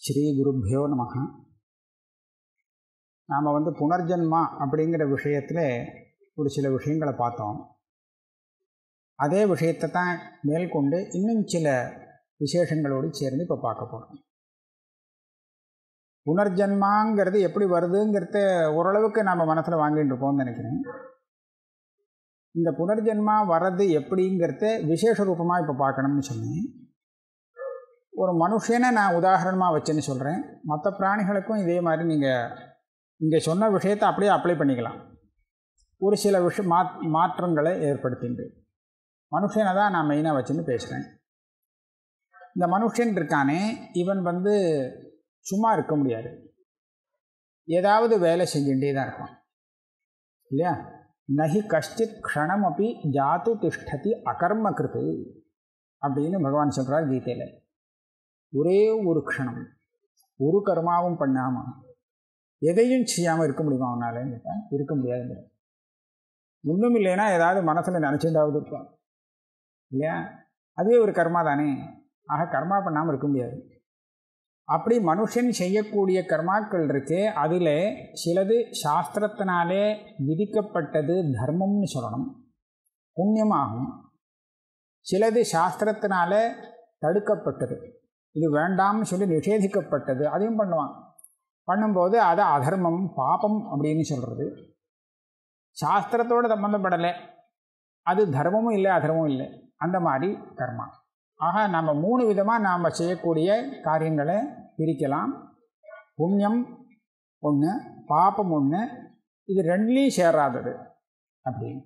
ஸ்ரீ குருப்பியோ நமக நாம் வந்து புனர்ஜன்மா அப்படிங்கிற விஷயத்தில் ஒரு சில விஷயங்களை பார்த்தோம் அதே விஷயத்தை தான் மேற்கொண்டு இன்னும் சில விசேஷங்களோடு சேர்ந்து இப்போ பார்க்க போகிறோம் புனர்ஜன்மாங்கிறது எப்படி வருதுங்கிறத ஓரளவுக்கு நம்ம மனசில் வாங்கிட்டு இருக்கோம்னு நினைக்கிறேன் இந்த புனர்ஜென்மா வர்றது எப்படிங்கிறத விசேஷ ரூபமாக இப்போ பார்க்கணும்னு சொன்னேன் ஒரு மனுஷனை நான் உதாரணமாக வச்சேன்னு சொல்கிறேன் மற்ற பிராணிகளுக்கும் இதே மாதிரி நீங்கள் இங்கே சொன்ன விஷயத்தை அப்படியே அப்ளை பண்ணிக்கலாம் ஒரு சில விஷ மா மாற்றங்களை ஏற்படுத்திண்டு மனுஷனை தான் நான் மெயினாக வச்சுன்னு பேசுகிறேன் இந்த மனுஷன் இருக்கானே இவன் வந்து சும்மா இருக்க முடியாது ஏதாவது வேலை செஞ்சுட்டே தான் இருப்பான் இல்லையா நகி கஷ்டித் க்ஷணம் அப்படி ஜாத்து திஷ்டதி அகர்ம கிருத்து அப்படின்னு பகவான் சொல்கிறார் கீதையில் ஒரே ஒரு க்ஷணம் ஒரு கர்மாவும் பண்ணாமல் எதையும் செய்யாமல் இருக்க முடியுமா அவனாலன்னு கேட்டால் இருக்க முடியாதுங்கிற ஒன்றும் இல்லைன்னா ஏதாவது மனசில் நினச்சிருந்தாவது இருப்பான் இல்லையா அதுவே ஒரு கர்மா தானே ஆக கர்மா பண்ணாமல் இருக்க முடியாது அப்படி மனுஷன் செய்யக்கூடிய கர்மாக்கள் இருக்கே அதில் சிலது சாஸ்திரத்தினாலே விதிக்கப்பட்டது தர்மம்னு சொல்லணும் புண்ணியமாகும் சிலது சாஸ்திரத்தினால தடுக்கப்பட்டது இது வேண்டாம்னு சொல்லி நிஷேதிக்கப்பட்டது அதையும் பண்ணுவான் பண்ணும்போது அதை அதர்மம் பாபம் அப்படின்னு சொல்கிறது சாஸ்திரத்தோடு சம்மந்தப்படலை அது தர்மமும் இல்லை அதர்மமும் இல்லை அந்த மாதிரி கர்மா ஆக நம்ம மூணு விதமாக நாம் செய்யக்கூடிய காரியங்களை பிரிக்கலாம் புண்ணியம் ஒன்று பாப்பம் ஒன்று இது ரெண்டுலேயும் சேராதது அப்படின்னு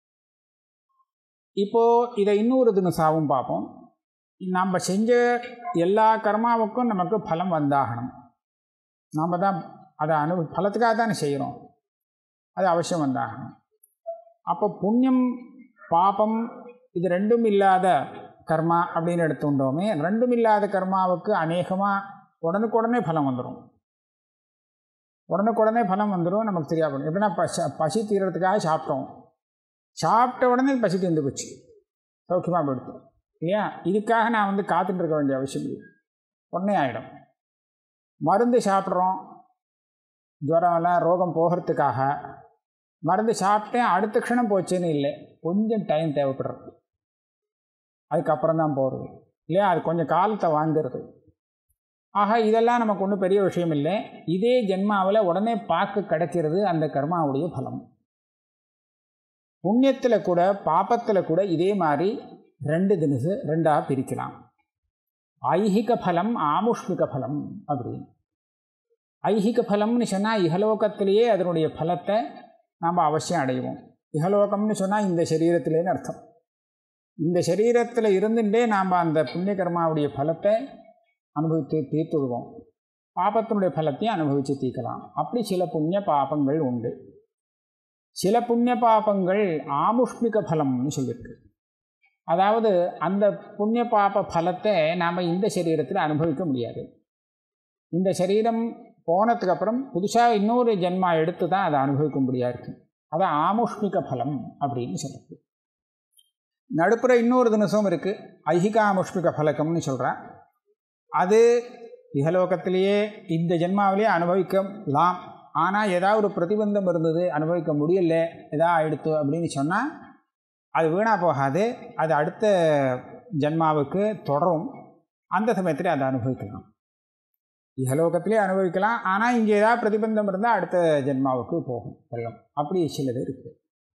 இப்போது இதை இன்னொரு தினசாவும் பார்ப்போம் நம்ம செஞ்ச எல்லா கர்மாவுக்கும் நமக்கு பலம் வந்தாகணும் நாம் தான் அதை அனு பலத்துக்காக தானே செய்கிறோம் அது அவசியம் வந்தாகணும் அப்போ புண்ணியம் பாபம் இது ரெண்டும் இல்லாத கர்மா அப்படின்னு எடுத்துட்டோமே ரெண்டும் இல்லாத கர்மாவுக்கு அநேகமாக உடனுக்குடனே பலம் வந்துடும் உடனுக்குடனே பலம் வந்துடும் நமக்கு தெரியா போடும் எப்படின்னா பசி பசி தீர்றதுக்காக சாப்பிட்டோம் சாப்பிட்ட உடனே பசி தீர்ந்து போச்சு சௌக்கியமாக போயிடுத்து இல்லையா இதுக்காக நான் வந்து காத்துட்டு இருக்க வேண்டிய அவசியம் இல்லை உடனே ஆகிடும் மருந்து சாப்பிட்றோம் ஜுரம்லாம் ரோகம் போகிறதுக்காக மருந்து சாப்பிட்டேன் அடுத்த க்ஷணம் போச்சுன்னு இல்லை கொஞ்சம் டைம் தேவைப்படுறது அதுக்கப்புறம் தான் போகிறது இல்லையா அது கொஞ்சம் காலத்தை வாங்கிறது ஆக இதெல்லாம் நமக்கு ஒன்றும் பெரிய விஷயம் இல்லை இதே ஜென்மாவில் உடனே பார்க்க கிடைக்கிறது அந்த கர்மாவுடைய பலம் புண்ணியத்தில் கூட பாப்பத்தில் கூட இதே மாதிரி ரெண்டு தினசு ரெண்டாக பிரிக்கலாம் ஐஹிக பலம் ஆமுஷ்மிக பலம் அப்படின்னு ஐஹிக பலம்னு சொன்னால் இகலோகத்திலேயே அதனுடைய பலத்தை நாம் அவசியம் அடைவோம் இகலோகம்னு சொன்னால் இந்த சரீரத்திலேன்னு அர்த்தம் இந்த சரீரத்தில் இருந்துட்டே நாம் அந்த புண்ணிய கர்மாவுடைய பலத்தை அனுபவித்து தீர்த்து விடுவோம் பாபத்தினுடைய பலத்தையும் அனுபவித்து தீர்க்கலாம் அப்படி சில புண்ணிய பாபங்கள் உண்டு சில புண்ணிய பாபங்கள் ஆமுஷ்மிக பலம்னு சொல்லியிருக்கு அதாவது அந்த புண்ணிய பாப பலத்தை நாம் இந்த சரீரத்தில் அனுபவிக்க முடியாது இந்த சரீரம் போனதுக்கப்புறம் புதுசாக இன்னொரு ஜென்மா எடுத்து தான் அதை அனுபவிக்க முடியாது இருக்கும் அதை ஆமுஷ்மிக பலம் அப்படின்னு சொல்கிறது நடுப்புற இன்னொரு தினசும் இருக்குது ஐஹிகாமுஷ்மிக பலகம்னு சொல்கிறேன் அது இகலோகத்திலேயே இந்த ஜென்மாவிலேயே அனுபவிக்கலாம் ஆனால் ஏதாவது ஒரு பிரதிபந்தம் இருந்தது அனுபவிக்க முடியல எதா ஆயிடுத்து அப்படின்னு சொன்னால் அது வீணாக போகாது அது அடுத்த ஜென்மாவுக்கு தொடரும் அந்த சமயத்தில் அதை அனுபவிக்கலாம் இகலோகத்திலே அனுபவிக்கலாம் ஆனால் இங்கே ஏதாவது பிரதிபந்தம் இருந்தால் அடுத்த ஜென்மாவுக்கு போகும் வெள்ளம் அப்படி சிலது இருக்குது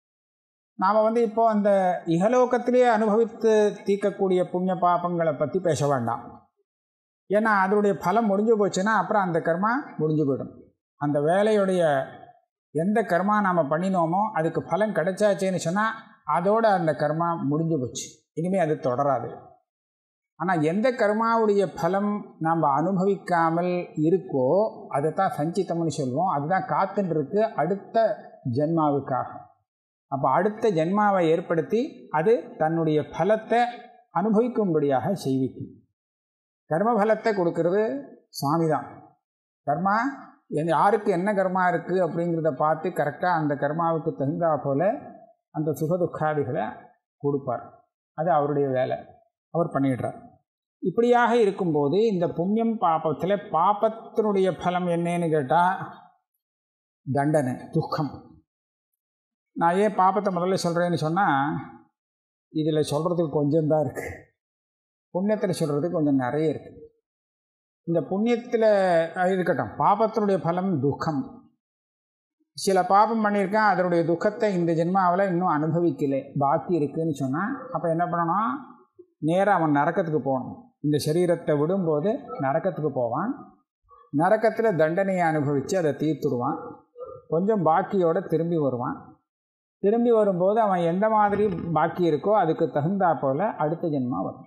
நாம் வந்து இப்போது அந்த இகலோகத்திலே அனுபவித்து தீர்க்கக்கூடிய புண்ணிய பாபங்களை பற்றி பேச வேண்டாம் ஏன்னா அதனுடைய பலம் முடிஞ்சு போச்சுன்னா அப்புறம் அந்த கர்மா முடிஞ்சு போயிடும் அந்த வேலையுடைய எந்த கர்மா நாம் பண்ணினோமோ அதுக்கு பலன் கிடைச்சாச்சேன்னு சொன்னால் அதோட அந்த கர்மா முடிஞ்சு போச்சு இனிமேல் அது தொடராது ஆனால் எந்த கர்மாவுடைய பலம் நாம் அனுபவிக்காமல் இருக்கோ அதை தான் சஞ்சித்தம்னு சொல்லுவோம் அதுதான் காத்துன்னு இருக்கு அடுத்த ஜென்மாவுக்காக அப்போ அடுத்த ஜென்மாவை ஏற்படுத்தி அது தன்னுடைய பலத்தை அனுபவிக்கும்படியாக செய்விக்கும் கர்ம பலத்தை கொடுக்கறது சுவாமி தான் கர்மா என் யாருக்கு என்ன கர்மா இருக்குது அப்படிங்கிறத பார்த்து கரெக்டாக அந்த கர்மாவுக்கு தகுந்தா போல் அந்த சுகதுக்காதிகளை கொடுப்பார் அது அவருடைய வேலை அவர் பண்ணிடுறார் இப்படியாக இருக்கும்போது இந்த புண்ணியம் பாபத்தில் பாபத்தினுடைய பலம் என்னன்னு கேட்டால் தண்டனை துக்கம் நான் ஏன் பாப்பத்தை முதல்ல சொல்கிறேன்னு சொன்னால் இதில் சொல்கிறதுக்கு கொஞ்சம் தான் இருக்குது புண்ணியத்தில் சொல்கிறதுக்கு கொஞ்சம் நிறைய இருக்குது இந்த புண்ணியத்தில் இருக்கட்டும் பாபத்தினுடைய பலம் துக்கம் சில பாபம் பண்ணியிருக்கேன் அதனுடைய துக்கத்தை இந்த ஜென்மாவில் இன்னும் அனுபவிக்கலை பாக்கி இருக்குதுன்னு சொன்னால் அப்போ என்ன பண்ணணும் நேராக அவன் நரக்கத்துக்கு போகணும் இந்த சரீரத்தை விடும்போது நரக்கத்துக்கு போவான் நரக்கத்தில் தண்டனையை அனுபவித்து அதை தீர்த்துடுவான் கொஞ்சம் பாக்கியோடு திரும்பி வருவான் திரும்பி வரும்போது அவன் எந்த மாதிரி பாக்கி இருக்கோ அதுக்கு தகுந்தா போல் அடுத்த ஜென்மா வரும்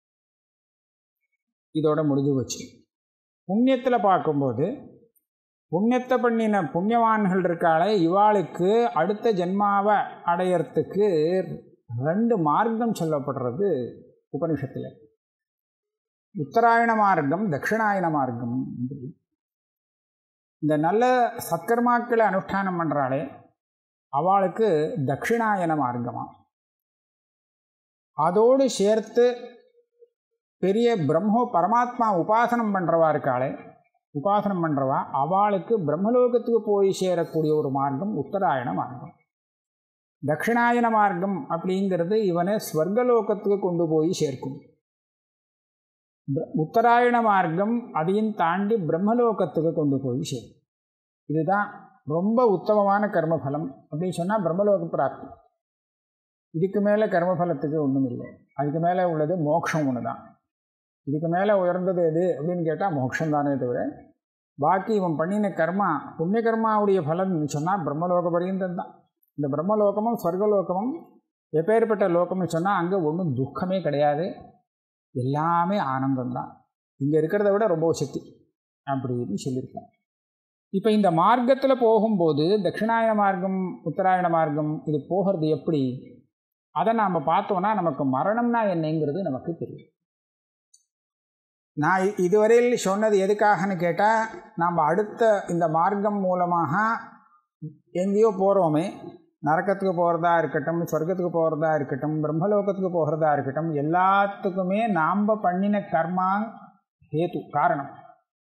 இதோட முடிஞ்சு போச்சு புண்ணியத்தில் பார்க்கும்போது புண்ணியத்தை பண்ணின புண்ணியவான்கள் இருக்காளே இவாளுக்கு அடுத்த ஜென்மாவை அடையறதுக்கு ரெண்டு மார்க்கம் சொல்லப்படுறது உபனிஷத்தில் உத்தராயண மார்க்கம் தட்சிணாயன மார்க்கம் இந்த நல்ல சத்கர்மாக்களை அனுஷ்டானம் பண்ணுறாளே அவளுக்கு தட்சிணாயன மார்க்கமாக அதோடு சேர்த்து பெரிய பிரம்மோ பரமாத்மா உபாசனம் பண்ணுறவா இருக்காளே உபாசனம் பண்ணுறவா அவளுக்கு பிரம்மலோகத்துக்கு போய் சேரக்கூடிய ஒரு மார்க்கம் உத்தராயண மார்க்கம் தட்சிணாயன மார்க்கம் அப்படிங்கிறது இவனை ஸ்வர்கலோகத்துக்கு கொண்டு போய் சேர்க்கும் உத்தராயண மார்க்கம் அதையும் தாண்டி பிரம்மலோகத்துக்கு கொண்டு போய் சேர்க்கும் இதுதான் ரொம்ப உத்தமமான கர்மஃபலம் அப்படின்னு சொன்னால் பிரம்மலோக பிராப்தி இதுக்கு மேலே கர்மஃபலத்துக்கு ஒன்றும் இல்லை அதுக்கு மேலே உள்ளது மோட்சம் ஒன்று தான் இதுக்கு மேலே உயர்ந்தது எது அப்படின்னு கேட்டால் மோட்சம் தானே தவிர பாக்கி இவன் பண்ணின கர்மா புண்ணிய கர்மாவுடைய பலன் சொன்னால் பிரம்மலோக பரியந்தம் தான் இந்த பிரம்மலோகமும் ஸ்வர்கலோகமும் எப்பேற்பட்ட லோகம்னு சொன்னால் அங்கே ஒன்றும் துக்கமே கிடையாது எல்லாமே ஆனந்தம்தான் இங்கே இருக்கிறத விட ரொம்ப சக்தி அப்படின்னு சொல்லியிருக்கேன் இப்போ இந்த மார்க்கத்தில் போகும்போது தட்சிணாயன மார்க்கம் உத்தராயண மார்க்கம் இது போகிறது எப்படி அதை நாம் பார்த்தோன்னா நமக்கு மரணம்னா என்னங்கிறது நமக்கு தெரியும் நான் இதுவரையில் சொன்னது எதுக்காகன்னு கேட்டால் நாம் அடுத்த இந்த மார்க்கம் மூலமாக எங்கேயோ போகிறோமே நரக்கத்துக்கு போகிறதா இருக்கட்டும் சொர்க்கத்துக்கு போகிறதா இருக்கட்டும் பிரம்மலோகத்துக்கு போகிறதா இருக்கட்டும் எல்லாத்துக்குமே நாம் பண்ணின கர்மா ஹேத்து காரணம்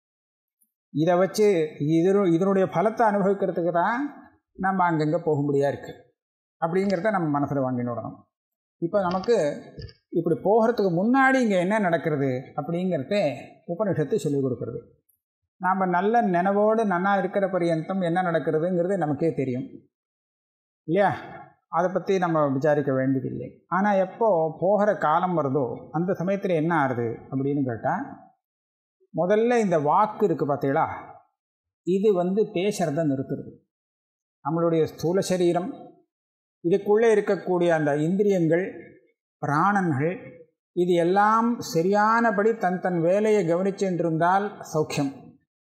இதை வச்சு இது இதனுடைய பலத்தை அனுபவிக்கிறதுக்கு தான் நம்ம அங்கங்கே போகும்படியாக இருக்குது அப்படிங்கிறத நம்ம மனசில் வாங்கினோடணும் இப்போ நமக்கு இப்படி போகிறதுக்கு முன்னாடி இங்கே என்ன நடக்கிறது அப்படிங்கிறத உபனிஷத்து சொல்லிக் கொடுக்குறது நாம் நல்ல நினைவோடு நன்னா இருக்கிற பரியந்தம் என்ன நடக்கிறதுங்கிறது நமக்கே தெரியும் இல்லையா அதை பற்றி நம்ம விசாரிக்க வேண்டியதில்லை ஆனால் எப்போ போகிற காலம் வருதோ அந்த சமயத்தில் என்ன ஆகுது அப்படின்னு கேட்டால் முதல்ல இந்த வாக்கு இருக்குது பார்த்தீங்களா இது வந்து பேசுகிறத நிறுத்துறது நம்மளுடைய ஸ்தூல சரீரம் இதுக்குள்ளே இருக்கக்கூடிய அந்த இந்திரியங்கள் பிராணன்கள் இது எல்லாம் சரியானபடி தன் தன் வேலையை கவனிச்சுருந்தால் சௌக்கியம்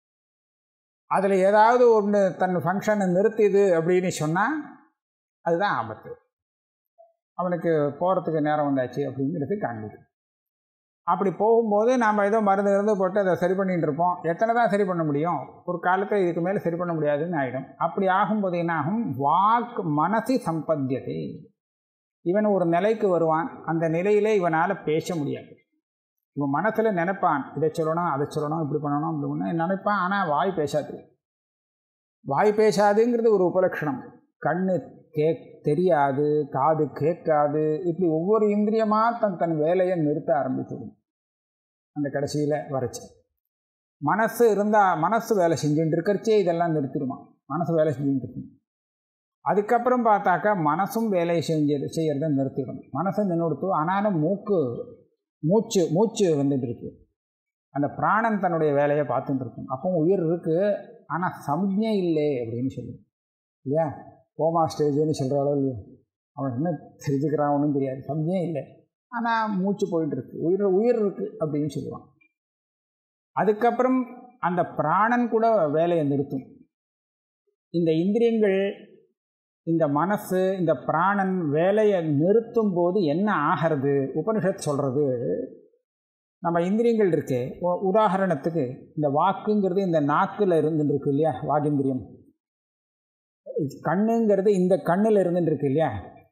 அதில் ஏதாவது ஒன்று தன் ஃபங்க்ஷனை நிறுத்திது அப்படின்னு சொன்னால் அதுதான் ஆபத்து அவனுக்கு போகிறதுக்கு நேரம் வந்தாச்சு அப்படிங்கிறது காண்பிது அப்படி போகும்போது நாம் ஏதோ மருந்து இருந்து போட்டு அதை சரி பண்ணிகிட்டு இருப்போம் எத்தனை தான் சரி பண்ண முடியும் ஒரு காலத்தில் இதுக்கு மேலே சரி பண்ண முடியாதுன்னு ஆகிடும் அப்படி ஆகும்போது என்ன ஆகும் வாக் மனசி சம்பத்தியத்தை இவன் ஒரு நிலைக்கு வருவான் அந்த நிலையிலே இவனால் பேச முடியாது இவன் மனசில் நினைப்பான் இதை சொல்லணும் அதை சொல்லணும் இப்படி பண்ணணும் இப்படி பண்ணணும் நினைப்பான் ஆனால் வாய் பேசாது வாய் பேசாதுங்கிறது ஒரு உபலட்சணம் கண்ணு கே தெரியாது காது கேட்காது இப்படி ஒவ்வொரு இந்திரியமாக தன் தன் வேலையை நிறுத்த ஆரம்பிச்சிடும் அந்த கடைசியில் வரைச்சி மனசு இருந்தால் மனசு வேலை செஞ்சுட்டு இருக்கிறச்சே இதெல்லாம் நிறுத்திடுமா மனசு வேலை செஞ்சுட்டு இருக்கும் அதுக்கப்புறம் பார்த்தாக்கா மனசும் வேலையை செஞ்சது செய்கிறத நிறுத்திடும் மனசை நின்றுடுத்து ஆனாலும் மூக்கு மூச்சு மூச்சு வந்துட்டு இருக்கு அந்த பிராணன் தன்னுடைய வேலையை பார்த்துட்டு இருக்கும் அப்போ உயிர் இருக்குது ஆனால் சம்ஜை இல்லை அப்படின்னு சொல்லுவோம் இல்லையா கோமா ஸ்டேஜ்னு சொல்கிறாளோ இல்லையோ அவன் என்ன தெரிஞ்சுக்கிறான் ஒன்றும் தெரியாது சம்ஜையே இல்லை ஆனால் மூச்சு போயிட்டு இருக்கு உயிர் உயிர் இருக்குது அப்படின்னு சொல்லுவான் அதுக்கப்புறம் அந்த பிராணன் கூட வேலையை நிறுத்தும் இந்த இந்திரியங்கள் இந்த மனசு இந்த பிராணன் வேலையை நிறுத்தும் போது என்ன ஆகிறது உபனிஷத் சொல்கிறது நம்ம இந்திரியங்கள் இருக்கே உதாரணத்துக்கு இந்த வாக்குங்கிறது இந்த நாக்கில் இருந்துருக்கு இல்லையா வாகிந்திரியம் கண்ணுங்கிறது இந்த கண்ணில் இருந்துட்டு இருக்கு இல்லையா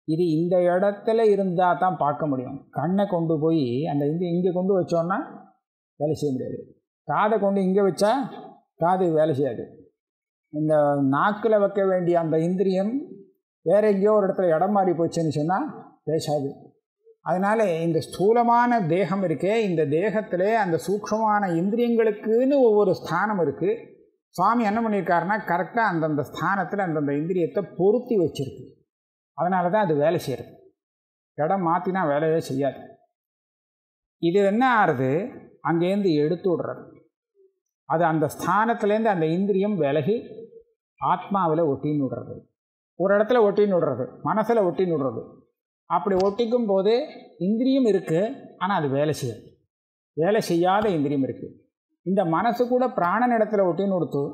இது இந்த இடத்துல இருந்தால் தான் பார்க்க முடியும் கண்ணை கொண்டு போய் அந்த இங்கே இங்கே கொண்டு வச்சோன்னா வேலை செய்ய முடியாது காதை கொண்டு இங்கே வச்சா காது வேலை செய்யாது இந்த நாக்கில் வைக்க வேண்டிய அந்த இந்திரியம் வேற எங்கேயோ ஒரு இடத்துல இடம் மாறி போச்சுன்னு சொன்னால் பேசாது அதனால் இந்த ஸ்தூலமான தேகம் இருக்கே இந்த தேகத்திலே அந்த சூக்ஷமான இந்திரியங்களுக்குன்னு ஒவ்வொரு ஸ்தானம் இருக்குது சுவாமி என்ன பண்ணியிருக்காருன்னா கரெக்டாக அந்தந்த ஸ்தானத்தில் அந்தந்த இந்திரியத்தை பொருத்தி வச்சிருக்கு அதனால தான் அது வேலை செய்கிறது இடம் மாற்றினா வேலையே செய்யாது இது என்ன ஆறுது அங்கேருந்து எடுத்து விடுறது அது அந்த ஸ்தானத்துலேருந்து அந்த இந்திரியம் விலகி ஆத்மாவில் ஒட்டின்னு விடுறது ஒரு இடத்துல ஒட்டின்னு விடுறது மனசில் ஒட்டின்னு விடுறது அப்படி ஒட்டிக்கும் போது இந்திரியம் இருக்குது ஆனால் அது வேலை செய்யாது வேலை செய்யாத இந்திரியம் இருக்குது இந்த மனசு கூட பிராணன் இடத்துல ஒட்டின்னு கொடுத்து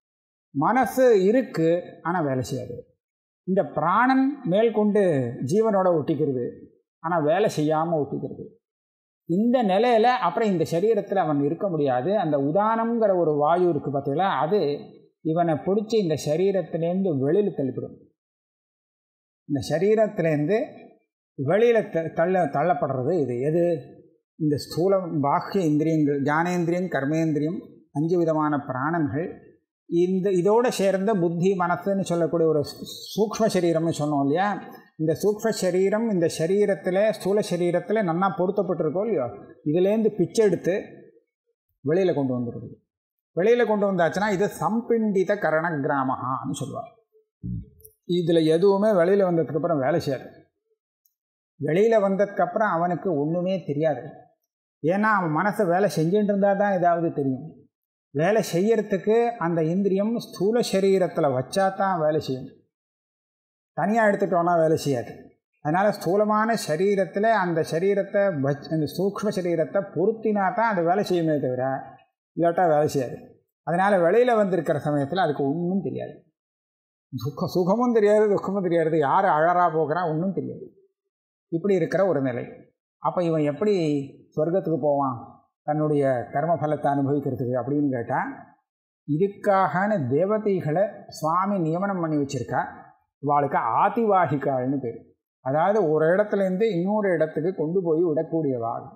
மனசு இருக்குது ஆனால் வேலை செய்யாது இந்த பிராணன் மேல் கொண்டு ஜீவனோட ஒட்டிக்கிறது ஆனால் வேலை செய்யாமல் ஒட்டிக்கிறது இந்த நிலையில் அப்புறம் இந்த சரீரத்தில் அவன் இருக்க முடியாது அந்த உதானம்ங்கிற ஒரு வாயு இருக்குது பார்த்தீங்களா அது இவனை பிடிச்சி இந்த சரீரத்திலேருந்து வெளியில் தள்ளிவிடும் இந்த சரீரத்திலேருந்து வெளியில் த தள்ள தள்ளப்படுறது இது எது இந்த ஸ்தூலம் பாக்கிய இந்திரியங்கள் ஞானேந்திரியம் கர்மேந்திரியம் அஞ்சு விதமான பிராணன்கள் இந்த இதோடு சேர்ந்த புத்தி மனசுன்னு சொல்லக்கூடிய ஒரு சூக்ம சரீரம்னு சொன்னோம் இல்லையா இந்த சூக்ம சரீரம் இந்த சரீரத்தில் ஸ்தூல சரீரத்தில் நன்னா பொருத்தப்பட்டிருக்கோம் இல்லையோ இதுலேருந்து பிச்சை எடுத்து வெளியில் கொண்டு வந்துடுது வெளியில் கொண்டு வந்தாச்சுன்னா இது சம்பிண்டித கரண கிராமஹான்னு சொல்லுவார் இதில் எதுவுமே வெளியில் வந்ததுக்கப்புறம் வேலை செய்யாது வெளியில் வந்ததுக்கப்புறம் அவனுக்கு ஒன்றுமே தெரியாது ஏன்னா அவன் மனசை வேலை செஞ்சுட்டு இருந்தால் தான் ஏதாவது தெரியும் வேலை செய்யறதுக்கு அந்த இந்திரியம் ஸ்தூல சரீரத்தில் வச்சா தான் வேலை செய்யும் தனியாக எடுத்துட்டோன்னா வேலை செய்யாது அதனால் ஸ்தூலமான சரீரத்தில் அந்த சரீரத்தை வச் அந்த சூக்ம சரீரத்தை பொருத்தினா தான் அது வேலை செய்யுமே தவிர இல்லாட்டா வேலை செய்யாது அதனால் வெளியில் வந்திருக்கிற சமயத்தில் அதுக்கு ஒன்றும் தெரியாது துக்கம் சுகமும் தெரியாது துக்கமும் தெரியாது யார் அழறா போகிறா ஒன்றும் தெரியாது இப்படி இருக்கிற ஒரு நிலை அப்போ இவன் எப்படி சொர்க்கத்துக்கு போவான் தன்னுடைய கர்ம பலத்தை அனுபவிக்கிறதுக்கு அப்படின்னு கேட்டால் இதுக்காகன தேவதைகளை சுவாமி நியமனம் பண்ணி வச்சுருக்கா இவாளுக்கு ஆதிவாகிகாள்னு பேர் அதாவது ஒரு இடத்துலேருந்து இன்னொரு இடத்துக்கு கொண்டு போய் விடக்கூடியவாள்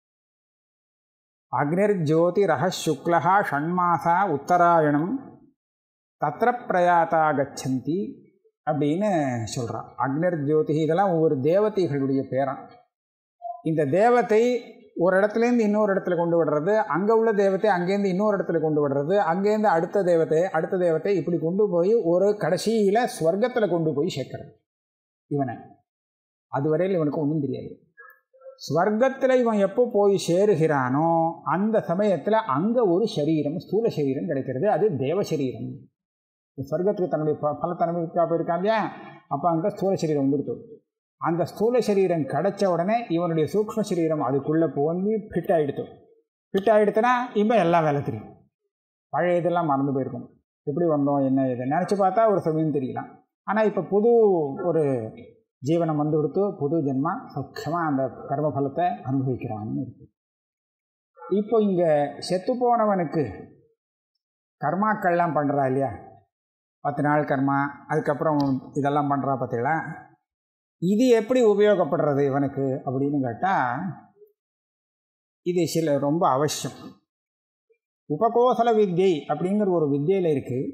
அக்னிர் ஜோதி ரஹ சுக்லஹா ஷண்மாசா உத்தராயணம் தத்திர பிரயாத்தா கச்சந்தி அப்படின்னு சொல்கிறான் அக்னிர் ஜோதி இதெல்லாம் ஒவ்வொரு தேவதைகளுடைய பேரான் இந்த தேவத்தை ஒரு இடத்துலேருந்து இன்னொரு இடத்துல கொண்டு விடுறது அங்கே உள்ள தெய்வத்தை அங்கேருந்து இன்னொரு இடத்துல கொண்டு விடுறது அங்கேருந்து அடுத்த தெய்வத்தை அடுத்த தெய்வத்தை இப்படி கொண்டு போய் ஒரு கடைசியில் ஸ்வர்க்கத்தில் கொண்டு போய் சேர்க்கறது இவனை அதுவரையில் இவனுக்கு ஒன்றும் தெரியாது ஸ்வர்க்கத்தில் இவன் எப்போ போய் சேருகிறானோ அந்த சமயத்தில் அங்கே ஒரு சரீரம் ஸ்தூல சரீரம் கிடைக்கிறது அது தேவ சரீரம் ஸ்வர்க்கத்துக்கு தன்னுடைய ப பலத்தை அனுபவிக்கா போயிருக்கான் இல்லையா அப்போ அங்கே ஸ்தூல சரீரம் வந்துடுத்து அந்த ஸ்தூல சரீரம் கிடைச்ச உடனே இவனுடைய சூக்ம சரீரம் அதுக்குள்ளே போய் ஃபிட் ஆகிடுத்து ஃபிட் ஆகிடுத்துனா இப்போ எல்லா வேலை தெரியும் பழைய இதெல்லாம் மறந்து போயிருக்கும் எப்படி வந்தோம் என்ன இது நினச்சி பார்த்தா ஒரு சமயம் தெரியலாம் ஆனால் இப்போ புது ஒரு ஜீவனம் வந்து கொடுத்து புது ஜென்மா சௌக்கியமாக அந்த கர்ம பலத்தை அனுபவிக்கிறான்னு இருக்கு இப்போ இங்கே செத்து போனவனுக்கு கர்மாக்கள்லாம் பண்ணுறா இல்லையா பத்து நாள் கர்மா அதுக்கப்புறம் இதெல்லாம் பண்ணுறா பார்த்தீங்களா இது எப்படி உபயோகப்படுறது இவனுக்கு அப்படின்னு கேட்டால் இது சில ரொம்ப அவசியம் உபகோசல வித்யை அப்படிங்கிற ஒரு வித்தியில் இருக்குது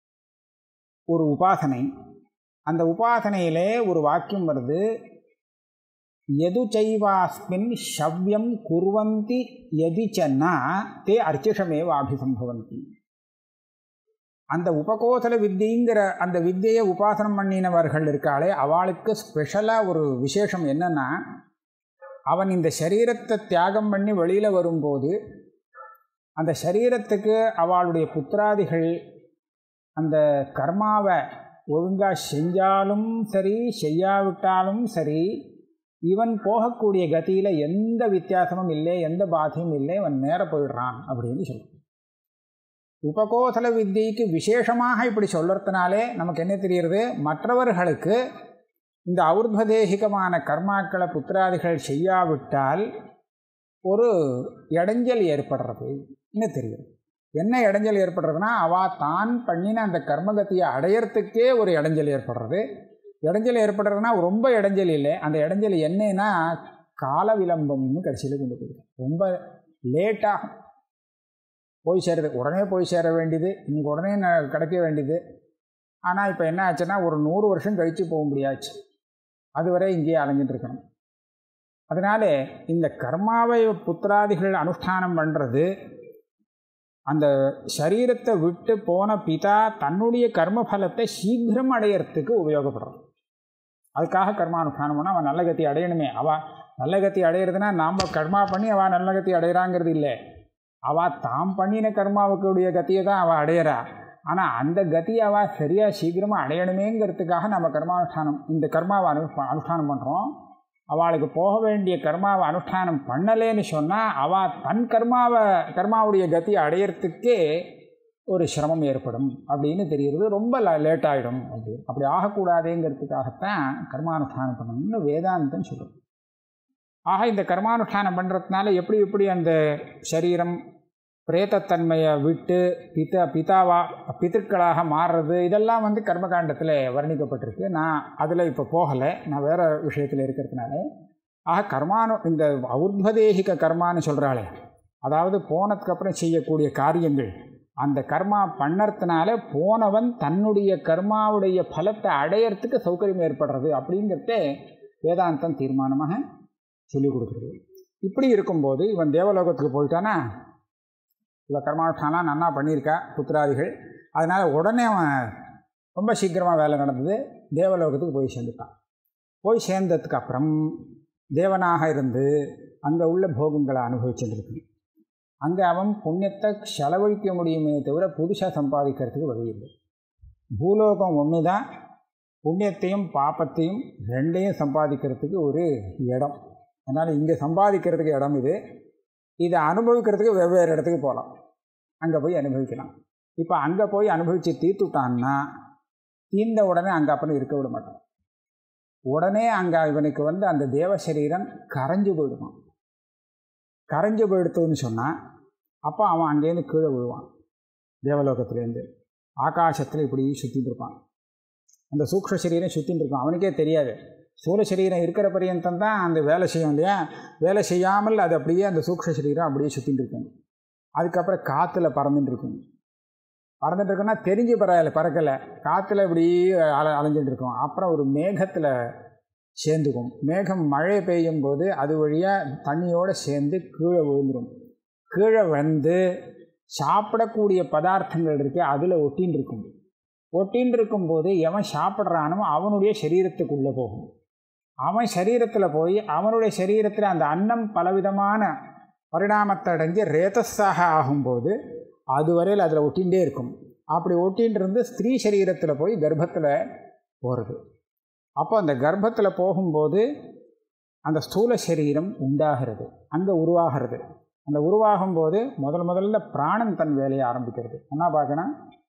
ஒரு உபாசனை அந்த உபாசனையிலே ஒரு வாக்கியம் வருது எது செய்வாஸ்மின் ஷவ்யம் குர்வந்தி எதி சென்னா தே அர்ச்சிஷமேவ அபிசம்பவந்தி அந்த உபகோசல வித்திங்கிற அந்த வித்தியை உபாசனம் பண்ணினவர்கள் இருக்காளே அவளுக்கு ஸ்பெஷலாக ஒரு விசேஷம் என்னென்னா அவன் இந்த சரீரத்தை தியாகம் பண்ணி வெளியில் வரும்போது அந்த சரீரத்துக்கு அவளுடைய புத்திராதிகள் அந்த கர்மாவை ஒழுங்காக செஞ்சாலும் சரி செய்யாவிட்டாலும் சரி இவன் போகக்கூடிய கதியில் எந்த வித்தியாசமும் இல்லை எந்த பாதையும் இல்லை அவன் நேர போயிடுறான் அப்படின்னு சொல்லுவான் உபகோசல வித்தியைக்கு விசேஷமாக இப்படி சொல்கிறதுனாலே நமக்கு என்ன தெரிகிறது மற்றவர்களுக்கு இந்த ஔர்வதேகிகமான கர்மாக்களை புத்திராதிகள் செய்யாவிட்டால் ஒரு இடைஞ்சல் ஏற்படுறது என்ன தெரிகிறது என்ன இடைஞ்சல் ஏற்படுறதுனா அவள் தான் பண்ணின அந்த கர்மகத்தியை அடையறதுக்கே ஒரு இடைஞ்சல் ஏற்படுறது இடைஞ்சல் ஏற்படுறதுனா ரொம்ப இடைஞ்சல் இல்லை அந்த இடைஞ்சல் என்னன்னா கால விளம்பம்னு கடைசியில் கொண்டு போயிருக்கு ரொம்ப லேட்டாக போய் சேருது உடனே போய் சேர வேண்டியது இன்னைக்கு உடனே ந- கிடைக்க வேண்டியது ஆனால் இப்போ என்ன ஆச்சுன்னா ஒரு நூறு வருஷம் கழித்து போக முடியாச்சு அதுவரை இங்கேயே அலைஞ்சிட்டு இருக்கணும் அதனால இந்த கர்மாவை புத்திராதிகள் அனுஷ்டானம் பண்ணுறது அந்த சரீரத்தை விட்டு போன பிதா தன்னுடைய கர்ம பலத்தை சீக்கிரம் அடையறதுக்கு உபயோகப்படுறான் அதுக்காக கர்மானுஷ்டானம் பண்ணால் அவன் நல்ல கத்தி அடையணுமே அவள் நல்ல கத்தி அடையிறதுனா நாம் கர்மா பண்ணி அவள் நல்ல கத்தி அடையிறாங்கிறது இல்லை அவள் தாம் பண்ணின கர்மாவுக்குடைய கத்தியை தான் அவள் அடையிறா ஆனால் அந்த கத்தியை அவள் சரியாக சீக்கிரமாக அடையணுமேங்கிறதுக்காக நம்ம கர்மானுஷ்டானம் இந்த கர்மாவை அனு அனுஷ்டானம் பண்ணுறோம் அவளுக்கு போக வேண்டிய கர்மாவை அனுஷ்டானம் பண்ணலேன்னு சொன்னால் அவள் தன் கர்மாவை கர்மாவுடைய கத்தியை அடையிறதுக்கே ஒரு சிரமம் ஏற்படும் அப்படின்னு தெரிகிறது ரொம்ப லேட் ஆகிடும் அப்படி அப்படி ஆகக்கூடாதுங்கிறதுக்காகத்தான் கர்மானுஷ்டானம் பண்ணணும்னு வேதாந்தம் சொல்கிறது ஆக இந்த கர்மானுஷ்டானம் பண்ணுறதுனால எப்படி எப்படி அந்த சரீரம் பிரேத்தத்தன்மையை விட்டு பிதா பிதாவா பிதற்களாக மாறுறது இதெல்லாம் வந்து கர்மகாண்டத்தில் வர்ணிக்கப்பட்டிருக்கு நான் அதில் இப்போ போகலை நான் வேறு விஷயத்தில் இருக்கிறதுனால ஆக கர்மானு இந்த ஔர்வதேகிக கர்மான்னு சொல்கிறாளே அதாவது போனதுக்கப்புறம் செய்யக்கூடிய காரியங்கள் அந்த கர்மா பண்ணறதுனால போனவன் தன்னுடைய கர்மாவுடைய பலத்தை அடையறதுக்கு சௌகரியம் ஏற்படுறது அப்படிங்கிறதே வேதாந்தம் தீர்மானமாக சொல்லிக் கொடுக்குறது இப்படி இருக்கும்போது இவன் தேவலோகத்துக்கு போயிட்டானா இவன் கர்மானுஷ்டானம் நன்னா பண்ணியிருக்கா புத்திராதிகள் அதனால் உடனே அவன் ரொம்ப சீக்கிரமாக வேலை நடந்தது தேவலோகத்துக்கு போய் சேர்ந்துட்டான் போய் சேர்ந்ததுக்கு அப்புறம் தேவனாக இருந்து அங்கே உள்ள போகங்களை அனுபவிச்சுட்டு இருக்கணும் அங்கே அவன் புண்ணியத்தை செலவழிக்க முடியுமே தவிர புதுசாக சம்பாதிக்கிறதுக்கு வழி இல்லை பூலோகம் ஒன்று தான் புண்ணியத்தையும் பாப்பத்தையும் ரெண்டையும் சம்பாதிக்கிறதுக்கு ஒரு இடம் அதனால் இங்கே சம்பாதிக்கிறதுக்கு இடம் இது இதை அனுபவிக்கிறதுக்கு வெவ்வேறு இடத்துக்கு போகலாம் அங்கே போய் அனுபவிக்கலாம் இப்போ அங்கே போய் அனுபவித்து தீர்த்துட்டான்னா தீர்ந்த உடனே அங்கே அப்புறம் இருக்க விட மாட்டான் உடனே அங்கே இவனுக்கு வந்து அந்த தேவ சரீரம் கரைஞ்சு போயிடுவான் கரைஞ்சு போயிடுத்துன்னு சொன்னால் அப்போ அவன் அங்கேருந்து கீழே விழுவான் தேவலோகத்துலேருந்து ஆகாசத்தில் இப்படி சுற்றிட்டு இருப்பான் அந்த சூக்ஷ சரீரம் சுற்றிட்டு இருப்பான் அவனுக்கே தெரியாது சூழ சரீரம் இருக்கிற பரியந்தம் தான் அந்த வேலை செய்யும் இல்லையா வேலை செய்யாமல் அது அப்படியே அந்த சூக்ஷ சரீரம் அப்படியே சுற்றிட்டு இருக்கும் அதுக்கப்புறம் காற்றுல பறந்துட்டு இருக்கும் பறந்துட்டு இருக்குன்னா தெரிஞ்சு பரவாயில்ல பறக்கலை காற்றுல இப்படி அல அலைஞ்சிட்டு இருக்கும் அப்புறம் ஒரு மேகத்தில் சேர்ந்துக்கும் மேகம் மழை பெய்யும் போது அது வழியாக தண்ணியோடு சேர்ந்து கீழே விழுந்துடும் கீழே வந்து சாப்பிடக்கூடிய பதார்த்தங்கள் இருக்கு அதில் ஒட்டின்னு இருக்கும் ஒட்டின்னு இருக்கும்போது எவன் சாப்பிட்றானோ அவனுடைய சரீரத்துக்குள்ளே போகும் அவன் சரீரத்தில் போய் அவனுடைய சரீரத்தில் அந்த அன்னம் பலவிதமான பரிணாமத்தை அடைஞ்சு ரேதஸாக ஆகும்போது அதுவரையில் அதில் ஒட்டிகிட்டே இருக்கும் அப்படி ஒட்டின்னு இருந்து ஸ்திரீ சரீரத்தில் போய் கர்ப்பத்தில் போகிறது அப்போ அந்த கர்ப்பத்தில் போகும்போது அந்த ஸ்தூல சரீரம் உண்டாகிறது அங்கே உருவாகிறது அந்த உருவாகும் போது முதல் முதல்ல பிராணன் தன் வேலையை ஆரம்பிக்கிறது என்ன பார்க்கணும்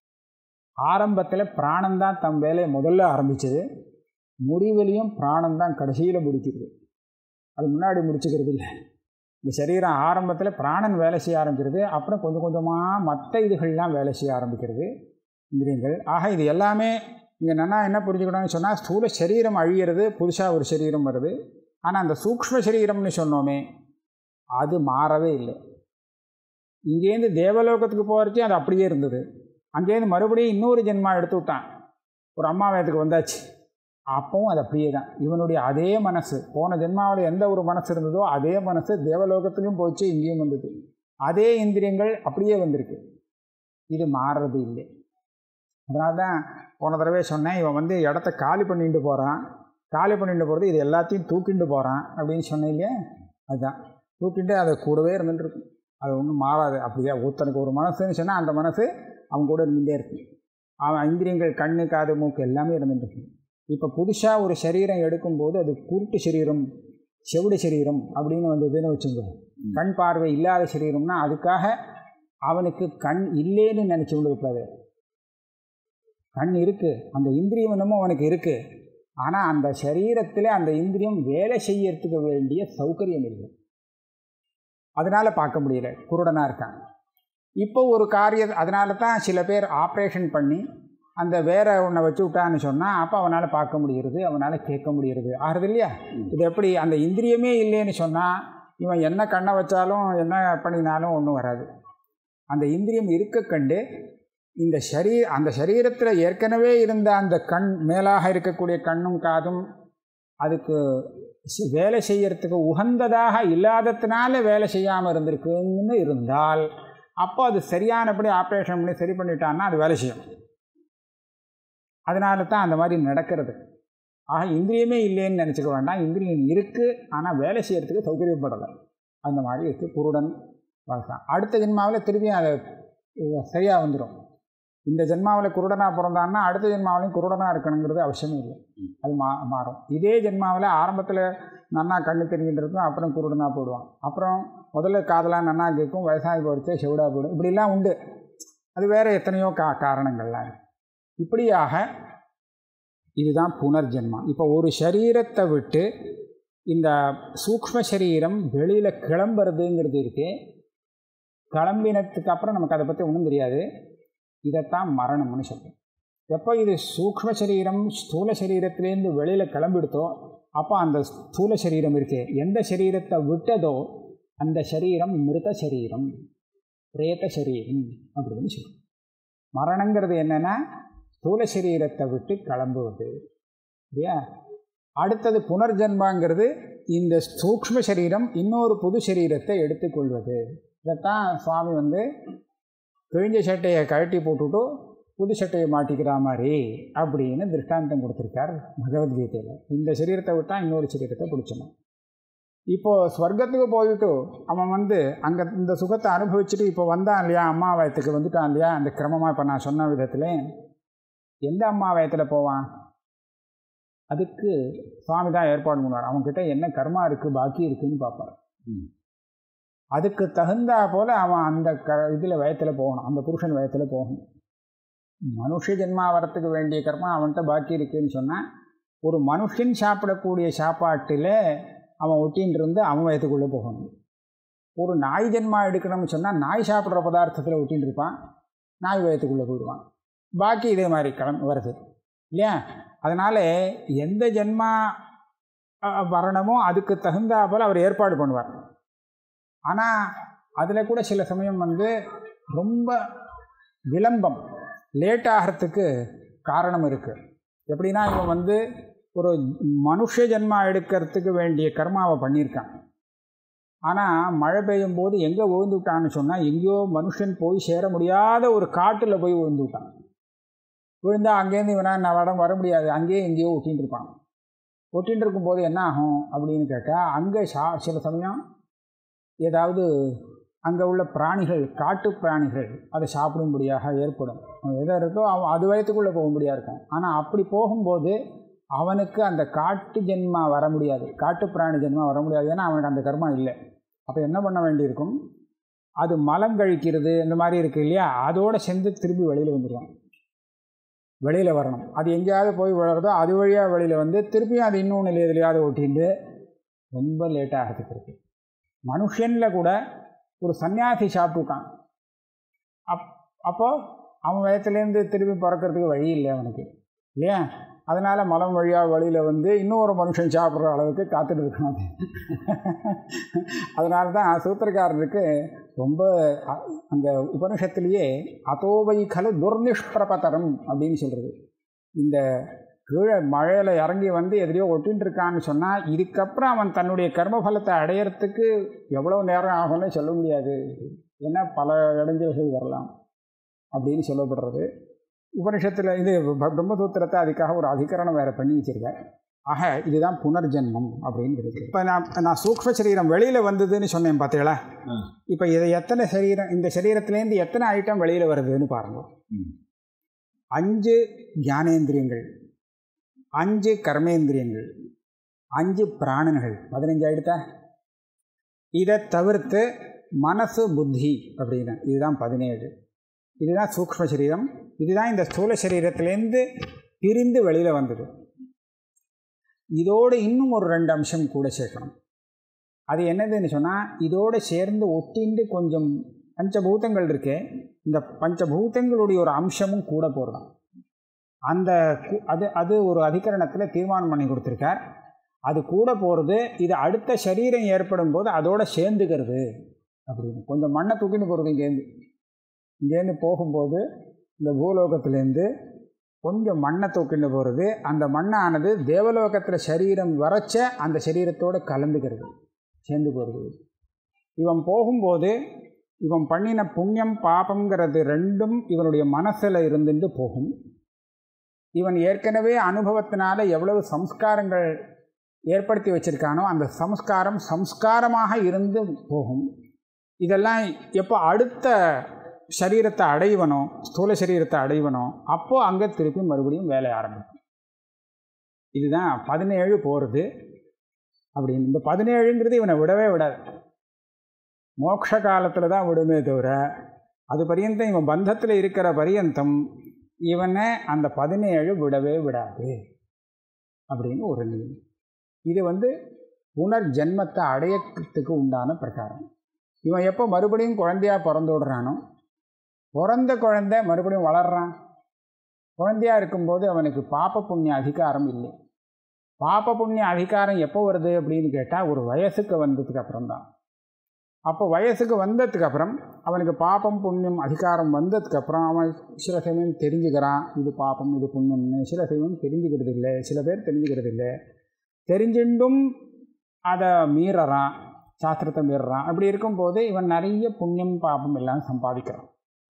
ஆரம்பத்தில் பிராணன் தான் தன் வேலையை முதல்ல ஆரம்பிச்சது முடிவிலையும் பிராணம் தான் கடைசியில் முடிக்கிறது அது முன்னாடி முடிச்சுக்கிறது இல்லை இந்த சரீரம் ஆரம்பத்தில் பிராணன் வேலை செய்ய ஆரம்பிக்கிறது அப்புறம் கொஞ்சம் கொஞ்சமாக மற்ற இதுகள்லாம் வேலை செய்ய ஆரம்பிக்கிறது இந்திரியங்கள் ஆக இது எல்லாமே இங்கே நல்லா என்ன புரிஞ்சுக்கணும்னு சொன்னால் ஸ்தூல சரீரம் அழியிறது புதுசாக ஒரு சரீரம் வருது ஆனால் அந்த சூக்ஷ்ம சரீரம்னு சொன்னோமே அது மாறவே இல்லை இங்கேருந்து தேவலோகத்துக்கு போகிறச்சே அது அப்படியே இருந்தது அங்கேருந்து மறுபடியும் இன்னொரு ஜென்மா எடுத்து விட்டான் ஒரு அம்மா வயதுக்கு வந்தாச்சு அப்பவும் அது அப்படியே தான் இவனுடைய அதே மனசு போன ஜென்மாவில் எந்த ஒரு மனசு இருந்ததோ அதே மனசு தேவலோகத்திலையும் போச்சு இங்கேயும் வந்தது அதே இந்திரியங்கள் அப்படியே வந்திருக்கு இது மாறுறது இல்லை அதனால தான் போன தடவை சொன்னேன் இவன் வந்து இடத்த காலி பண்ணிட்டு போகிறான் காலி பண்ணிட்டு போகிறது இது எல்லாத்தையும் தூக்கிட்டு போகிறான் அப்படின்னு சொன்னேன் இல்லையா அதுதான் தூக்கிட்டு அதை கூடவே இருந்துட்டு இருக்கும் அது ஒன்றும் மாறாது அப்படியே ஒருத்தனுக்கு ஒரு மனசுன்னு சொன்னால் அந்த மனசு அவன் கூட இருந்துகிட்டே இருக்கு அவன் இந்திரியங்கள் கண்ணு காது மூக்கு எல்லாமே இருந்துட்டு இருக்கு இப்போ புதுசாக ஒரு சரீரம் எடுக்கும்போது அது குருட்டு சரீரம் செவிடு சரீரம் அப்படின்னு வந்ததுன்னு வச்சுங்க கண் பார்வை இல்லாத சரீரம்னா அதுக்காக அவனுக்கு கண் இல்லைன்னு நினச்சி விடக்கூடாது கண் இருக்குது அந்த இந்திரியம் என்னமோ அவனுக்கு இருக்குது ஆனால் அந்த சரீரத்தில் அந்த இந்திரியம் வேலை செய்யறதுக்கு வேண்டிய சௌகரியம் இல்லை அதனால் பார்க்க முடியல குருடனாக இருக்காங்க இப்போ ஒரு காரிய அதனால தான் சில பேர் ஆப்ரேஷன் பண்ணி அந்த வேற ஒன்றை வச்சு விட்டான்னு சொன்னால் அப்போ அவனால் பார்க்க முடிகிறது அவனால் கேட்க முடிகிறது ஆறுது இல்லையா இது எப்படி அந்த இந்திரியமே இல்லைன்னு சொன்னால் இவன் என்ன கண்ணை வச்சாலும் என்ன பண்ணினாலும் ஒன்றும் வராது அந்த இந்திரியம் இருக்க கண்டு இந்த சரீ அந்த சரீரத்தில் ஏற்கனவே இருந்த அந்த கண் மேலாக இருக்கக்கூடிய கண்ணும் காதும் அதுக்கு சி- வேலை செய்யறதுக்கு உகந்ததாக இல்லாததுனால வேலை செய்யாமல் இருந்திருக்குன்னு இருந்தால் அப்போ அது சரியானபடி ஆப்ரேஷன் பண்ணி சரி பண்ணிட்டான்னா அது வேலை செய்யும் அதனால தான் அந்த மாதிரி நடக்கிறது ஆக இந்திரியமே இல்லைன்னு நினச்சிக்க வேண்டாம் இந்திரியம் இருக்குது ஆனால் வேலை செய்யறதுக்கு சௌகரியப்படலை அந்த மாதிரி இருக்குது குருடன் வாழ்க்கை அடுத்த ஜென்மாவில் திருப்பியும் அதை சரியாக வந்துடும் இந்த ஜென்மாவில் குருடனாக பிறந்தான்னா அடுத்த ஜென்மாவிலையும் குருடனாக இருக்கணுங்கிறது அவசியமே இல்லை அது மா மாறும் இதே ஜென்மாவில் ஆரம்பத்தில் நன்னா கண்ணு தெரிஞ்சுட்டு இருக்கும் அப்புறம் குருடனாக போயிடுவான் அப்புறம் முதல்ல காதெல்லாம் நன்னா கேட்கும் வயசாகி போயிடுச்சு செவிடாக போயிடும் இப்படிலாம் உண்டு அது வேறு எத்தனையோ கா காரணங்கள்லாம் இருக்கு. இப்படியாக இதுதான் புனர்ஜென்மம் இப்போ ஒரு சரீரத்தை விட்டு இந்த சூக்ஷ்ம சரீரம் வெளியில் கிளம்புறதுங்கிறது இருக்கு கிளம்பினதுக்கு அப்புறம் நமக்கு அதை பற்றி ஒன்றும் தெரியாது இதைத்தான் மரணம்னு சொல்கிறோம் எப்போ இது சூக்ஷ்ம சரீரம் ஸ்தூல சரீரத்திலேருந்து வெளியில் கிளம்பிடுதோ அப்போ அந்த ஸ்தூல சரீரம் இருக்கே எந்த சரீரத்தை விட்டதோ அந்த சரீரம் மிருத சரீரம் பிரேத சரீரம் அப்படின்னு சொல்லுவோம் மரணங்கிறது என்னென்னா ஸ்தூல சரீரத்தை விட்டு கிளம்புவது இல்லையா அடுத்தது புனர்ஜன்மாங்கிறது இந்த சூக்ஷ்ம சரீரம் இன்னொரு புது சரீரத்தை எடுத்துக்கொள்வது இதைத்தான் சுவாமி வந்து கிழிஞ்ச சட்டையை கழட்டி போட்டுட்டு புது சட்டையை மாட்டிக்கிற மாதிரி அப்படின்னு திருஷ்டாந்தம் கொடுத்துருக்கார் பகவத்கீதையில் இந்த சரீரத்தை விட்டால் இன்னொரு சரீரத்தை பிடிச்சணும் இப்போது ஸ்வர்க்கத்துக்கு போயிட்டு அவன் வந்து அங்கே இந்த சுகத்தை அனுபவிச்சுட்டு இப்போ வந்தான் இல்லையா அம்மா வயத்துக்கு வந்துட்டான் இல்லையா அந்த கிரமமாக இப்போ நான் சொன்ன விதத்தில் எந்த அம்மா வயத்தில் போவான் அதுக்கு சுவாமி தான் ஏற்பாடு பண்ணுவார் அவன்கிட்ட என்ன கர்மா இருக்குது பாக்கி இருக்குன்னு பார்ப்பார் அதுக்கு தகுந்தா போல் அவன் அந்த க இதில் வயத்தில் போகணும் அந்த புருஷன் வயத்தில் போகணும் மனுஷ ஜென்மா வரத்துக்கு வேண்டிய கர்மா அவன்கிட்ட பாக்கி இருக்குன்னு சொன்னால் ஒரு மனுஷன் சாப்பிடக்கூடிய சாப்பாட்டில் அவன் ஒட்டின்னு இருந்து அவன் வயத்துக்குள்ளே போகணும் ஒரு நாய் ஜென்மா எடுக்கணும்னு சொன்னால் நாய் சாப்பிட்ற பதார்த்தத்தில் ஒட்டின்னு இருப்பான் நாய் வயத்துக்குள்ளே போயிடுவான் பாக்கி இதே மாதிரி கிளம்பி வருது இல்லையா அதனால் எந்த ஜென்மா அஹ், வரணுமோ அதுக்கு தகுந்தா போல் அவர் ஏற்பாடு பண்ணுவார் ஆனால் அதில் கூட சில சமயம் வந்து ரொம்ப விளம்பம் லேட் ஆகிறதுக்கு காரணம் இருக்குது எப்படின்னா இவன் வந்து ஒரு மனுஷ ஜென்மா எடுக்கிறதுக்கு வேண்டிய கர்மாவை பண்ணியிருக்கான் ஆனால் மழை பெய்யும் போது எங்கே விழுந்து விட்டான்னு சொன்னால் எங்கேயோ மனுஷன் போய் சேர முடியாத ஒரு காட்டில் போய் விழுந்து விட்டான் விழுந்தா அங்கேருந்து இவனா நான் வர வர முடியாது அங்கேயே எங்கேயோ ஒட்டின்னு இருப்பான் ஒட்டின்னு இருக்கும்போது என்ன ஆகும் அப்படின்னு கேட்டால் அங்கே சா சில சமயம் ஏதாவது அங்கே உள்ள பிராணிகள் காட்டு பிராணிகள் அதை சாப்பிடும்படியாக ஏற்படும் அவன் எதை இருக்கோ அவன் அது வயத்துக்குள்ளே போக முடியாது இருக்கும் ஆனால் அப்படி போகும்போது அவனுக்கு அந்த காட்டு ஜென்மா வர முடியாது காட்டு பிராணி ஜென்மா வர முடியாது ஏன்னா அவனுக்கு அந்த கர்மா இல்லை அப்போ என்ன பண்ண வேண்டியிருக்கும் அது மலம் கழிக்கிறது இந்த மாதிரி இருக்குது இல்லையா அதோடு சேர்ந்து திரும்பி வெளியில் வந்துடுவான் வெளியில் வரணும் அது எங்கேயாவது போய் விழுறதோ அது வழியாக வெளியில் வந்து திருப்பியும் அது இன்னொன்று எதுலையாவது ஒட்டிட்டு ரொம்ப லேட் ஆகிறதுக்கு இருக்குது மனுஷனில் கூட ஒரு சன்னியாசி சாப்பிட்டுருக்கான் அப் அப்போது அவன் வயத்துலேருந்து திரும்பி பிறக்கிறதுக்கு வழி இல்லை அவனுக்கு இல்லையா அதனால் மலம் வழியாக வழியில் வந்து இன்னொரு மனுஷன் சாப்பிட்ற அளவுக்கு காத்துட்டு இருக்கணும் அதனால தான் சூத்திரக்காரருக்கு ரொம்ப அ- அந்த உபனிஷத்துலேயே அதோவை கலு துர்நிஷ்பிரபதரம் அப்படின்னு சொல்கிறது இந்த கீழே மழையில் இறங்கி வந்து எதிரையோ ஒட்டின்னு இருக்கான்னு சொன்னால் இதுக்கப்புறம் அவன் தன்னுடைய கர்மபலத்தை அடையறதுக்கு எவ்வளோ நேரம் ஆகும்னு சொல்ல முடியாது ஏன்னா பல இடைஞ்சல்கள் வரலாம் அப்படின்னு சொல்லப்படுறது உபனிஷத்தில் இது ப- பிரம்மசூத்திரத்தை அதுக்காக ஒரு அதிகரணம் வேறு பண்ணி வச்சுருக்கேன் ஆக இதுதான் புனர்ஜென்மம் அப்படின்னு இருக்கு இப்போ நான் நான் சூக்ஷ்ம சரீரம் வெளியில் வந்ததுன்னு சொன்னேன் பார்த்தீங்களா ம். இப்போ இதை எத்தனை சரீரம் இந்த சரீரத்துலேருந்து எத்தனை ஐட்டம் வெளியில் வருதுன்னு பாருங்க ம். அஞ்சு ஞானேந்திரியங்கள் அஞ்சு கர்மேந்திரியங்கள் அஞ்சு பிராணன்கள் பதினஞ்சு ஆயிடுதா இதை தவிர்த்து மனசு புத்தி அப்படின்னு இதுதான் பதினேழு இதுதான் சூக்ஷ்ம சரீரம் இதுதான் இந்த ஸ்தூல சரீரத்திலேருந்து பிரிந்து வெளியில் வந்தது இதோடு இன்னும் ஒரு ரெண்டு அம்சம் கூட சேர்க்கணும் அது என்னதுன்னு சொன்னால் இதோடு சேர்ந்து ஒட்டிண்டு கொஞ்சம் பஞ்சபூதங்கள் இருக்கே இந்த பஞ்சபூதங்களுடைய ஒரு அம்சமும் கூட போடலாம் அந்த கு- அது அது ஒரு அதிகரணத்தில் தீர்மானம் பண்ணி கொடுத்துருக்கார் அது கூட போகிறது இது அடுத்த சரீரம் ஏற்படும் போது அதோட சேர்ந்துக்கிறது அப்படின்னு கொஞ்சம் மண்ணை தூக்கிட்டு போகிறது இங்கேருந்து இங்கேருந்து போகும்போது இந்த பூலோகத்திலேருந்து கொஞ்சம் மண்ணை தூக்கிட்டு போகிறது அந்த மண்ணானது தேவலோகத்தில் சரீரம் வரைச்ச அந்த சரீரத்தோடு கலந்துக்கிறது சேர்ந்து போகிறது இவன் போகும்போது இவன் பண்ணின புண்ணியம் பாபங்கிறது ரெண்டும் இவனுடைய மனசில் இருந்துட்டு போகும் இவன் ஏற்கனவே அனுபவத்தினால எவ்வளவு சம்ஸ்காரங்கள் ஏற்படுத்தி வச்சிருக்கானோ அந்த சம்ஸ்காரம் சம்ஸ்காரமாக இருந்து போகும் இதெல்லாம் எப்போ அடுத்த சரீரத்தை அடைவனோ ஸ்தூல சரீரத்தை அடைவனோ அப்போ அங்கே திருப்பி மறுபடியும் வேலை ஆரம்பிக்கும் இதுதான் பதினேழு போகிறது அப்படின்னு இந்த பதினேழுங்கிறது இவனை விடவே விடாது மோட்ச காலத்தில் தான் விடுமே தவிர அது பரியந்தம் இவன் பந்தத்தில் இருக்கிற பரியந்தம் இவனை அந்த பதினேழு விடவே விடாது அப்படின்னு ஒரு நிலை இது வந்து புனர்ஜென்மத்தை அடையத்துக்கு உண்டான பிரகாரம் இவன் எப்போ மறுபடியும் குழந்தையா பிறந்து விடுறானோ பிறந்த குழந்தை மறுபடியும் வளர்றான் குழந்தையா இருக்கும்போது அவனுக்கு பாப புண்ணிய அதிகாரம் இல்லை பாப புண்ணிய அதிகாரம் எப்போ வருது அப்படின்னு கேட்டால் ஒரு வயசுக்கு வந்ததுக்கு அப்புறம் தான் அப்போ வயசுக்கு வந்ததுக்கு அப்புறம் அவனுக்கு பாபம் புண்ணியம் அதிகாரம் வந்ததுக்கு அப்புறம் அவன் சில சமயம் தெரிஞ்சுக்கிறான் இது பாபம் இது புண்ணியம்னு சில சமயம் தெரிஞ்சுக்கிறது இல்லை சில பேர் தெரிஞ்சுக்கிறது இல்லை தெரிஞ்சுண்டும் அதை மீறறான் சாஸ்திரத்தை மீறுறான் அப்படி இருக்கும்போது இவன் நிறைய புண்ணியம் பாபம் எல்லாம் சம்பாதிக்கிறான்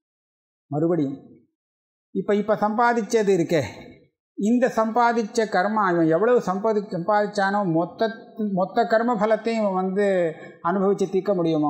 மறுபடியும் இப்போ இப்போ சம்பாதிச்சது இருக்கே இந்த சம்பாதிச்ச கர்மா இவன் எவ்வளவு சம்பாதி சம்பாதிச்சானோ மொத்த மொத்த கர்ம பலத்தையும் இவன் வந்து அனுபவித்து தீர்க்க முடியுமோ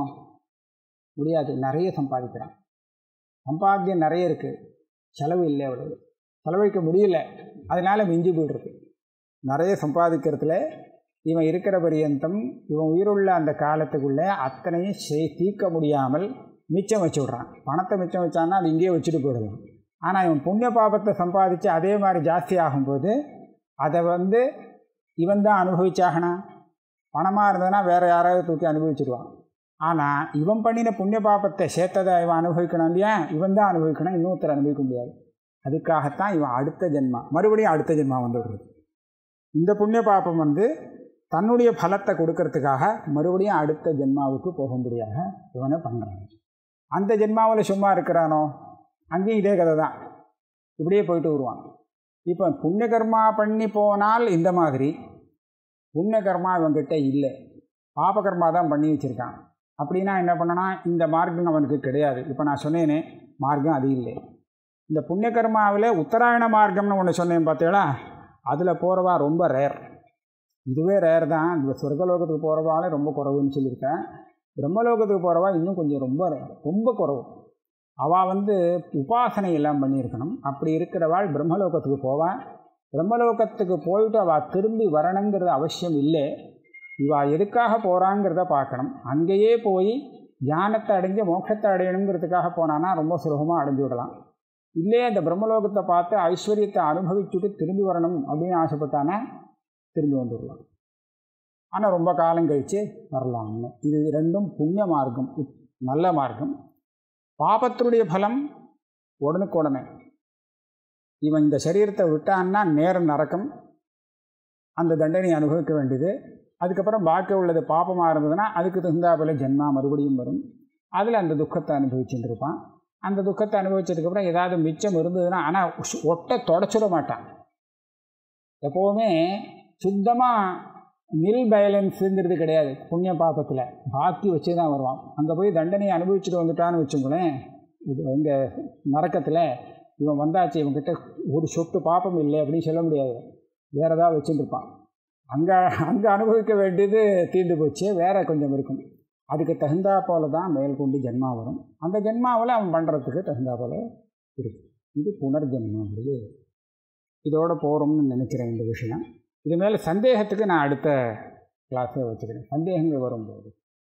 முடியாது நிறைய சம்பாதிக்கிறான் சம்பாத்தியம் நிறைய இருக்குது செலவு இல்லை அவ்வளவு செலவழிக்க முடியல அதனால மிஞ்சி போயிடுறது நிறைய சம்பாதிக்கிறதுல இவன் இருக்கிற பரியந்தம் இவன் உயிருள்ள அந்த காலத்துக்குள்ளே அத்தனையும் செய் தீர்க்க முடியாமல் மிச்சம் வச்சு விட்றான் பணத்தை மிச்சம் வச்சான்னா அது இங்கேயே வச்சுட்டு போயிடலாம் ஆனால் இவன் புண்ணிய பாபத்தை சம்பாதிச்சு அதே மாதிரி ஜாஸ்தி ஆகும்போது அதை வந்து இவன் தான் அனுபவிச்சாகணும் பணமாக இருந்ததுன்னா வேறு யாராவது தூக்கி அனுபவிச்சிடுவான் ஆனால் இவன் பண்ணின புண்ணிய பாபத்தை சேர்த்ததை இவன் அனுபவிக்கணும் இல்லையா இவன் தான் அனுபவிக்கணும் இன்னொருத்தர் அனுபவிக்க முடியாது அதுக்காகத்தான் இவன் அடுத்த ஜென்மா மறுபடியும் அடுத்த ஜென்மா வந்து விடுறது இந்த புண்ணிய பாபம் வந்து தன்னுடைய பலத்தை கொடுக்கறதுக்காக மறுபடியும் அடுத்த ஜென்மாவுக்கு போகும்படியாக இவனை பண்ணுறான் அந்த ஜென்மாவில் சும்மா இருக்கிறானோ அங்கேயும் இதே கதை தான் இப்படியே போயிட்டு வருவான் இப்போ புண்ணிய கர்மா பண்ணி போனால் இந்த மாதிரி புண்ணிய கர்மா இவன்கிட்ட இல்லை பாப கர்மா தான் பண்ணி வச்சுருக்கான் அப்படின்னா என்ன பண்ணனா இந்த மார்க்கம் அவனுக்கு கிடையாது இப்போ நான் சொன்னேனே மார்க்கம் அது இல்லை இந்த புண்ணிய கர்மாவில் உத்தராயண மார்க்கம்னு ஒன்று சொன்னேன் பார்த்தீங்களா அதில் போகிறவா ரொம்ப ரேர் இதுவே ரேர் தான் இந்த சொர்க்கலோகத்துக்கு போகிறவாலே ரொம்ப குறவுன்னு சொல்லியிருக்கேன் பிரம்மலோகத்துக்கு போகிறவா இன்னும் கொஞ்சம் ரொம்ப rare, ரொம்ப குறவு அவள் வந்து உபாசனை எல்லாம் பண்ணியிருக்கணும் அப்படி இருக்கிறவாள் பிரம்மலோகத்துக்கு போவாள் பிரம்மலோகத்துக்கு போயிட்டு அவள் திரும்பி வரணுங்கிறது அவசியம் இல்லை இவா எதுக்காக போகிறாங்கிறத பார்க்கணும் அங்கேயே போய் ஞானத்தை அடைஞ்சு மோட்சத்தை அடையணுங்கிறதுக்காக போனான்னா ரொம்ப சுலபமாக அடைஞ்சு விடலாம் இல்லையே அந்த பிரம்மலோகத்தை பார்த்து ஐஸ்வர்யத்தை அனுபவிச்சுட்டு திரும்பி வரணும் அப்படின்னு ஆசைப்பட்டானா திரும்பி வந்துடலாம் ஆனால் ரொம்ப காலம் கழித்து வரலாம்னு இது ரெண்டும் புண்ணிய மார்க்கம் உத்- நல்ல மார்க்கம் பாபத்தினுடைய பலம் உடனுக்குடனே இவன் இந்த சரீரத்தை விட்டான்னா நேரம் நரக்கம் அந்த தண்டனை அனுபவிக்க வேண்டியது அதுக்கப்புறம் பாக்கி உள்ளது பாபமாக இருந்ததுன்னா அதுக்கு தகுந்தாப்புல ஜென்மா மறுபடியும் வரும் அதில் அந்த துக்கத்தை அனுபவிச்சுட்டு இருப்பான் அந்த துக்கத்தை அனுபவிச்சதுக்கப்புறம் ஏதாவது மிச்சம் இருந்ததுன்னா ஆனால் ஒட்டை தொடச்சிட மாட்டான் எப்போவுமே சுத்தமாக நில் பயலன்ஸுங்கிறது கிடையாது புண்ணிய பாபத்தில் பாக்கி வச்சு தான் வருவான் அங்கே போய் தண்டனையை அனுபவிச்சுட்டு வந்துட்டான்னு வச்சுக்கோங்களேன் இது இங்கே நரக்கத்தில் இவன் வந்தாச்சு இவன்கிட்ட ஒரு சொட்டு பாப்பம் இல்லை அப்படின்னு சொல்ல முடியாது வேறு ஏதாவது வச்சுட்டு இருப்பான் அங்கே அங்கே அனுபவிக்க வேண்டியது தீர்ந்து போச்சு வேற கொஞ்சம் இருக்கும் அதுக்கு தகுந்தா போல தான் மேற்கொண்டு ஜென்மா வரும் அந்த ஜென்மாவில் அவன் பண்ணுறதுக்கு தகுந்தா போல இருக்கு இது புனர்ஜென்மம் அப்படி இதோட போகிறோம்னு நினைக்கிறேன் இந்த விஷயம் இது மேலே சந்தேகத்துக்கு நான் அடுத்த கிளாஸை வச்சுக்கிறேன் சந்தேகங்கள் வரும்போது